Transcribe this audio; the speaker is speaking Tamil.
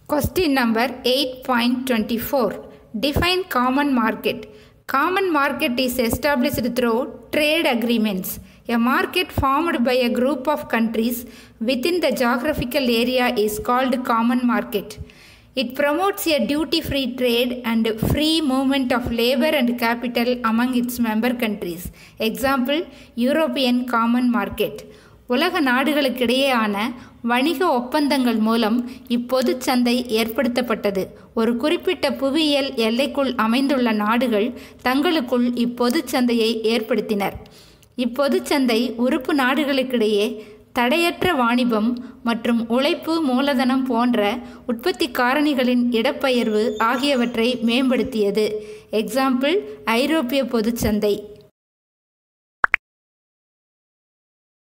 Question number 8.24 Define common market. Common market is established through trade agreements. A market formed by a group of countries within the geographical area is called common market. It promotes a duty free trade and free movement of labor and capital among its member countries. Example European Common Market. உலக நாடுகளுக்கிடையேயான வணிக ஒப்பந்தங்கள் மூலம் இப்பொதுச் சந்தை ஏற்படுத்தப்பட்டது ஒரு குறிப்பிட்ட புவியியல் எல்லைக்குள் அமைந்துள்ள நாடுகள் தங்களுக்குள் இப்பொதுச் சந்தையை ஏற்படுத்தினர் இப்பொதுச் சந்தை உறுப்பு நாடுகளுக்கிடையே தடையற்ற வாணிபம் மற்றும் உழைப்பு மூலதனம் போன்ற உற்பத்தி காரணிகளின் இடப்பெயர்வு ஆகியவற்றை மேம்படுத்தியது எக்ஸாம்பிள் ஐரோப்பிய பொதுச்சந்தை